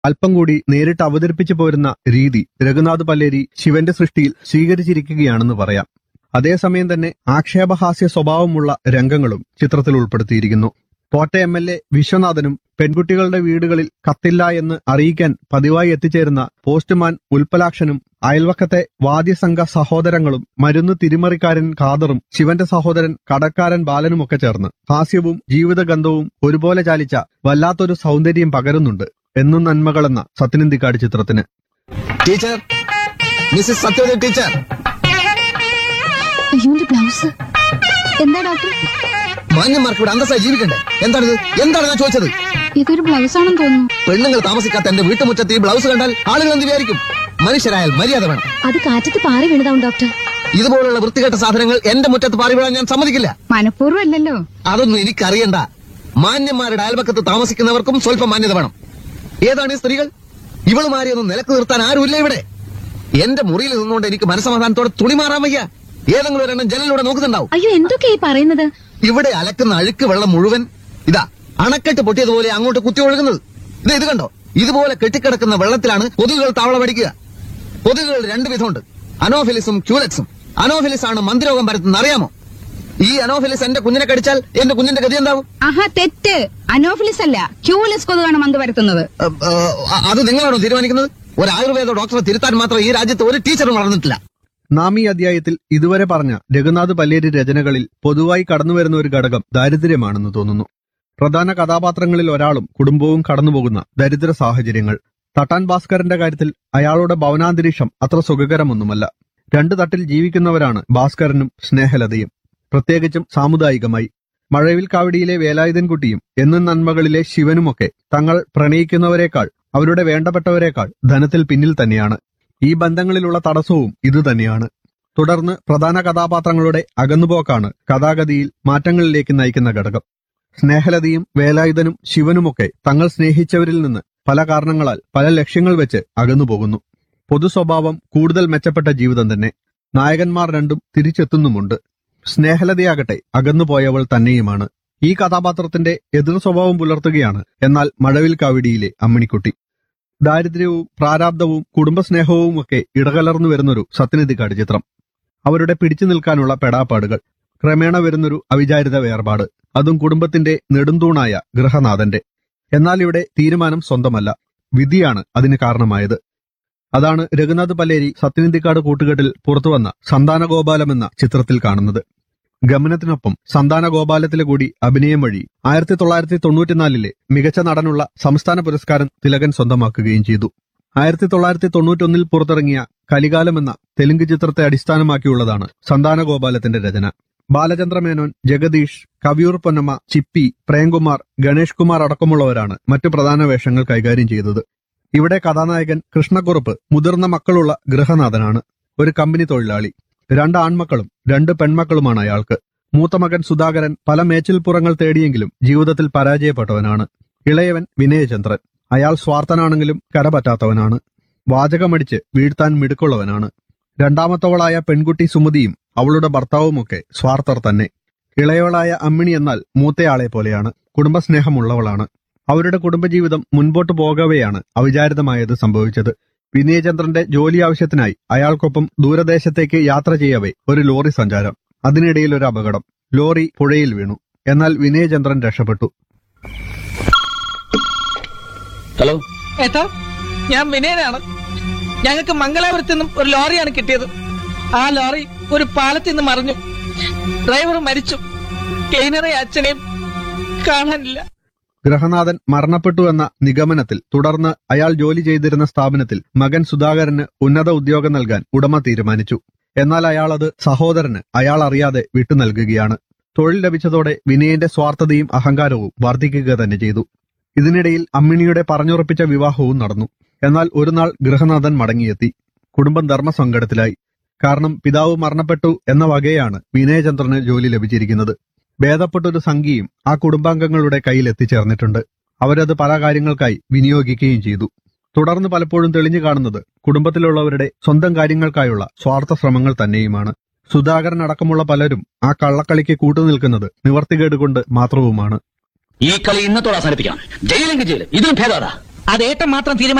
അല്പം കൂടി നേരിട്ട് അവതരിപ്പിച്ചു പോരുന്ന രീതി രഘുനാഥ് പല്ലേരി ശിവന്റെ സൃഷ്ടിയിൽ സ്വീകരിച്ചിരിക്കുകയാണെന്ന് പറയാം അതേസമയം തന്നെ ആക്ഷേപഹാസ്യ സ്വഭാവമുള്ള രംഗങ്ങളും ചിത്രത്തിൽ ഉൾപ്പെടുത്തിയിരിക്കുന്നു കോട്ട എം എൽ എ വിശ്വനാഥനും പെൺകുട്ടികളുടെ വീടുകളിൽ കത്തില്ല എന്ന് അറിയിക്കാൻ പതിവായി എത്തിച്ചേരുന്ന പോസ്റ്റ്മാൻ ഉൽപ്പലാക്ഷനും അയൽവക്കത്തെ വാദ്യസംഘ സഹോദരങ്ങളും മരുന്ന് തിരിമറിക്കാരൻ ഖാദറും ശിവന്റെ സഹോദരൻ കടക്കാരൻ ബാലനുമൊക്കെ ചേർന്ന് ഹാസ്യവും ജീവിതഗന്ധവും ഒരുപോലെ ചാലിച്ച വല്ലാത്തൊരു സൗന്ദര്യം പകരുന്നുണ്ട് എന്നും നന്മകളെന്ന സത്യനന്ദിക്കാട് ചിത്രത്തിന് ടീച്ചർ മിസ്സസ് സത്യവതി ടീച്ചർ അയ്യോ എന്റെ ബ്ലൗസ് എന്താ ഡോക്ടർ മാന്യന്മാർക്ക് ഇവിടെ അന്തസ്സായി ജീവിക്കണ്ടേ എന്താണിത് എന്താണ് ഞാൻ ചോദിച്ചത് ഇതൊരു ബ്ലൗസ് ആണെന്ന് തോന്നുന്നു പെണ്ണുങ്ങൾ താമസിക്കാത്ത എന്റെ വീട്ടുമുറ്റത്ത് ഈ ബ്ലൗസ് കണ്ടാൽ ആളുകൾ എന്ത് വിചാരിക്കും മനുഷ്യരായാൽ മര്യാദ വേണം അത് കാറ്റത്ത് പാറി വീണതാവും ഡോക്ടർ ഇതുപോലുള്ള വൃത്തികെട്ട സാധനങ്ങൾ എന്റെ മുറ്റത്ത് പാറി വീഴാൻ ഞാൻ സമ്മതിക്കില്ല മനഃപൂർവ്വം അല്ലല്ലോ അതൊന്നും എനിക്കറിയണ്ട മാന്യന്മാരുടെ അയൽപക്കത്ത് താമസിക്കുന്നവർക്കും സ്വല്പം മാന്യത വേണം ഏതാണ് ഈ സ്ത്രീകൾ ഇവളുമാരെയൊന്നും നിലക്ക് നിർത്താൻ ആരുമില്ല ഇവിടെ എന്റെ മുറിയിൽ നിന്നുകൊണ്ട് എനിക്ക് മനസമാധാനത്തോടെ തുണി മാറാൻ വയ്യ ഏതെങ്കിലും ഒരെണ്ണം ജനലിലൂടെ നോക്കുന്നുണ്ടാവും അയ്യോ എന്തൊക്കെയാ ഈ പറയുന്നത് ഇവിടെ അലക്കുന്ന അഴുക്ക് വെള്ളം മുഴുവൻ ഇതാ അണക്കെട്ട് പൊട്ടിയതുപോലെ അങ്ങോട്ട് കുത്തി ഒഴുകുന്നത് ഇത് ഇത് കണ്ടോ ഇതുപോലെ കെട്ടിക്കിടക്കുന്ന വെള്ളത്തിലാണ് കൊതുകുകൾ താവളമടിക്കുക കൊതുകുകൾ രണ്ട് വിധമുണ്ട് അനോഫിലിസും ക്യൂലക്സും അനോഫിലിസ് ആണ് മന്ദിരോഗം പരത്തുന്നത് അറിയാമോ ഈ അനോഫിലിസ് എന്റെ കുഞ്ഞിനെ കടിച്ചാൽ എന്റെ കുഞ്ഞിന്റെ ഗതി എന്താവും ആഹാ തെറ്റ് അനോഫിലിസ് അല്ല ക്യൂലിസ് കൊതുകാണ് മന്ത് വരുത്തുന്നത് അഹ്, അഹ്, അത് നിങ്ങളാണോ തീരുമാനിക്കുന്നത് ഒരു ആയുർവേദ ഡോക്ടറെ തിരുത്താൻ മാത്രം ഈ രാജ്യത്ത് ഒരു ടീച്ചറും വളർന്നിട്ടില്ല നാം ഈ അധ്യായത്തിൽ ഇതുവരെ പറഞ്ഞ രഘുനാഥ് പല്ലേരി രചനകളിൽ പൊതുവായി കടന്നുവരുന്ന ഒരു ഘടകം ദാരിദ്ര്യമാണെന്ന് തോന്നുന്നു പ്രധാന കഥാപാത്രങ്ങളിൽ ഒരാളും കുടുംബവും കടന്നുപോകുന്ന ദരിദ്ര സാഹചര്യങ്ങൾ തട്ടാൻ ഭാസ്കരന്റെ കാര്യത്തിൽ അയാളുടെ ഭവനാന്തരീക്ഷം അത്ര സുഖകരമൊന്നുമല്ല രണ്ടു തട്ടിൽ ജീവിക്കുന്നവരാണ് ഭാസ്കരനും സ്നേഹലതയും പ്രത്യേകിച്ചും സാമുദായികമായി മഴവിൽ കാവടിയിലെ വേലായുധൻകുട്ടിയും എന്നും നന്മകളിലെ ശിവനുമൊക്കെ തങ്ങൾ പ്രണയിക്കുന്നവരെക്കാൾ അവരുടെ വേണ്ടപ്പെട്ടവരെക്കാൾ ധനത്തിൽ പിന്നിൽ തന്നെയാണ് ഈ ബന്ധങ്ങളിലുള്ള തടസ്സവും ഇതുതന്നെയാണ് തുടർന്ന് പ്രധാന കഥാപാത്രങ്ങളുടെ അകന്നുപോക്കാണ് കഥാഗതിയിൽ മാറ്റങ്ങളിലേക്ക് നയിക്കുന്ന ഘടകം സ്നേഹലതയും വേലായുധനും ശിവനുമൊക്കെ തങ്ങൾ സ്നേഹിച്ചവരിൽ നിന്ന് പല കാരണങ്ങളാൽ പല ലക്ഷ്യങ്ങൾ വെച്ച് അകന്നുപോകുന്നു പൊതു സ്വഭാവം കൂടുതൽ മെച്ചപ്പെട്ട ജീവിതം തന്നെ നായകന്മാർ രണ്ടും തിരിച്ചെത്തുന്നുമുണ്ട് സ്നേഹലതയാകട്ടെ അകന്നുപോയവൾ തന്നെയുമാണ് ഈ കഥാപാത്രത്തിന്റെ എതിർ സ്വഭാവം പുലർത്തുകയാണ് എന്നാൽ മഴവിൽ കാവിടിയിലെ അമ്മിണിക്കുട്ടി ദാരിദ്ര്യവും പ്രാരാബ്ദവും കുടുംബസ്നേഹവും ഒക്കെ ഇടകലർന്നു വരുന്നൊരു സത്യനിധിക്കാട് ചിത്രം അവരുടെ പിടിച്ചു നിൽക്കാനുള്ള പെടാപ്പാടുകൾ ക്രമേണ വരുന്നൊരു അവിചാരിത വേർപാട് അതും കുടുംബത്തിന്റെ നെടുന്തൂണായ ഗൃഹനാഥന്റെ എന്നാൽ ഇവിടെ തീരുമാനം സ്വന്തമല്ല വിധിയാണ് അതിന് കാരണമായത് അതാണ് രഘുനാഥ് പല്ലേരി സത്യനിധിക്കാട് കൂട്ടുകെട്ടിൽ പുറത്തുവന്ന സന്താനഗോപാലം എന്ന ചിത്രത്തിൽ കാണുന്നത് ഗമനത്തിനൊപ്പം സന്താനഗോപാലത്തിലെ കൂടി അഭിനയം വഴി ആയിരത്തി തൊള്ളായിരത്തി തൊണ്ണൂറ്റിനാലിലെ മികച്ച നടനുള്ള സംസ്ഥാന പുരസ്കാരം തിലകൻ സ്വന്തമാക്കുകയും ചെയ്തു ആയിരത്തി തൊള്ളായിരത്തി തൊണ്ണൂറ്റൊന്നിൽ പുറത്തിറങ്ങിയ കലികാലം എന്ന തെലുങ്ക് ചിത്രത്തെ അടിസ്ഥാനമാക്കിയുള്ളതാണ് സന്താനഗോപാലത്തിന്റെ രചന ബാലചന്ദ്ര മേനോൻ ജഗദീഷ് കവിയൂർ പൊന്നമ്മ ചിപ്പി പ്രേംകുമാർ ഗണേഷ് കുമാർ അടക്കമുള്ളവരാണ് മറ്റു പ്രധാന വേഷങ്ങൾ കൈകാര്യം ചെയ്തത് ഇവിടെ കഥാനായകൻ കൃഷ്ണക്കുറുപ്പ് മുതിർന്ന മക്കളുള്ള ഗൃഹനാഥനാണ് ഒരു കമ്പനി തൊഴിലാളി രണ്ട് ആൺമക്കളും രണ്ട് പെൺമക്കളുമാണ് അയാൾക്ക് മൂത്ത മകൻ സുധാകരൻ പല മേച്ചിൽപ്പുറങ്ങൾ തേടിയെങ്കിലും ജീവിതത്തിൽ പരാജയപ്പെട്ടവനാണ് ഇളയവൻ വിനയചന്ദ്രൻ അയാൾ സ്വാർത്ഥനാണെങ്കിലും കരപറ്റാത്തവനാണ് വാചകമടിച്ച് വീഴ്ത്താൻ മിടുക്കുള്ളവനാണ് രണ്ടാമത്തവളായ പെൺകുട്ടി സുമതിയും അവളുടെ ഭർത്താവുമൊക്കെ സ്വാർത്ഥർ തന്നെ ഇളയവളായ അമ്മിണി എന്നാൽ മൂത്തയാളെ പോലെയാണ് കുടുംബസ്നേഹമുള്ളവളാണ് അവരുടെ കുടുംബജീവിതം മുൻപോട്ട് പോകവെയാണ് അവിചാരിതമായത് സംഭവിച്ചത് വിനയചന്ദ്രന്റെ ജോലി ആവശ്യത്തിനായി അയാൾക്കൊപ്പം ദൂരദേശത്തേക്ക് യാത്ര ചെയ്യവേ ഒരു ലോറി സഞ്ചാരം അതിനിടയിൽ ഒരു അപകടം ലോറി പുഴയിൽ വീണു എന്നാൽ വിനയചന്ദ്രൻ രക്ഷപ്പെട്ടു ഹലോ ഏട്ടാ ഞാൻ വിനയനാണ് ഞങ്ങൾക്ക് മംഗലാപുരത്ത് നിന്നും ഒരു ലോറിയാണ് കിട്ടിയത് ആ ലോറി ഒരു പാലത്തിൽ നിന്ന് മറിഞ്ഞു ഡ്രൈവർ മരിച്ചു ക്ലീനറെ അച്ഛനെയും കാണാനില്ല ഗൃഹനാഥൻ മരണപ്പെട്ടു എന്ന നിഗമനത്തിൽ തുടർന്ന് അയാൾ ജോലി ചെയ്തിരുന്ന സ്ഥാപനത്തിൽ മകൻ സുധാകരന് ഉന്നത ഉദ്യോഗം നൽകാൻ ഉടമ തീരുമാനിച്ചു എന്നാൽ അയാൾ അത് സഹോദരന് അയാൾ അറിയാതെ വിട്ടു നൽകുകയാണ് തൊഴിൽ ലഭിച്ചതോടെ വിനയന്റെ സ്വാർത്ഥതയും അഹങ്കാരവും വർദ്ധിക്കുക തന്നെ ചെയ്തു ഇതിനിടയിൽ അമ്മിണിയുടെ പറഞ്ഞുറപ്പിച്ച വിവാഹവും നടന്നു എന്നാൽ ഒരു നാൾ ഗൃഹനാഥൻ മടങ്ങിയെത്തി കുടുംബം ധർമ്മസങ്കടത്തിലായി കാരണം പിതാവ് മരണപ്പെട്ടു എന്ന വകയാണ് വിനയചന്ദ്രന് ജോലി ലഭിച്ചിരിക്കുന്നത് ഭേദപ്പെട്ടൊരു സംഖ്യയും ആ കുടുംബാംഗങ്ങളുടെ കയ്യിൽ എത്തിച്ചേർന്നിട്ടുണ്ട് അവരത് പല കാര്യങ്ങൾക്കായി വിനിയോഗിക്കുകയും ചെയ്തു തുടർന്ന് പലപ്പോഴും തെളിഞ്ഞു കാണുന്നത് കുടുംബത്തിലുള്ളവരുടെ സ്വന്തം കാര്യങ്ങൾക്കായുള്ള സ്വാർത്ഥ ശ്രമങ്ങൾ തന്നെയുമാണ് സുധാകരൻ അടക്കമുള്ള പലരും ആ കള്ളക്കളിക്ക് കൂട്ടുനിൽക്കുന്നത് നിവർത്തികേട് കൊണ്ട് മാത്രവുമാണ് ഈ കളി ഇന്നത്തോടെ അവസാനിപ്പിക്കണം ജയിലെങ്കിൽ ജയിൽ ഇതിനും ഭേദാതാ അത് ഏട്ടൻ മാത്രം തീരുമാനം